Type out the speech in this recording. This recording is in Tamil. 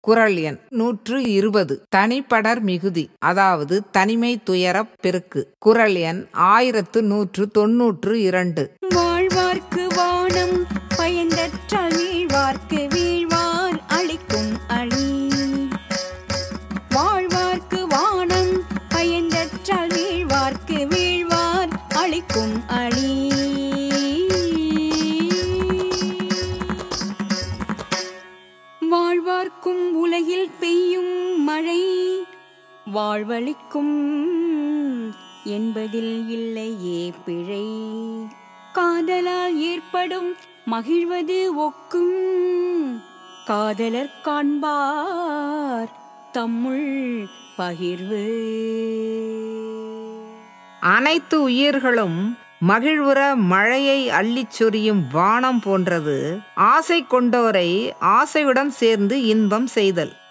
குரல் எண் நூற்று இருபது தனிப்படர் மிகுதி அதாவது தனிமை துயரப் பெருக்கு குரல் எண் ஆயிரத்து நூற்று தொன்னூற்று இரண்டு வாழ்வார்க்கு வானம் பயந்தற்றால் வீழ்வார்க்கு வீழ்வார் அளிக்கும் அழி வாழ்வார்க்கு வானம் பயந்தற்றால் வீழ்வார்க்கு வீழ்வார் அளிக்கும் அழி வாழ்வார்க்கும் உலகில் பெய்யும் மழை வாழ்வளிக்கும் என்பதில் இல்லையே பிழை காதலால் ஏற்படும் மகிழ்வது ஒக்கும் காதலர் காண்பார் தம்முள் பகிர்வு அனைத்து உயிர்களும் மகிழ்வுற மழையை அள்ளிச் சொரியும் வானம் போன்றது ஆசை கொண்டோரை ஆசையுடன் சேர்ந்து இன்பம் செய்தல்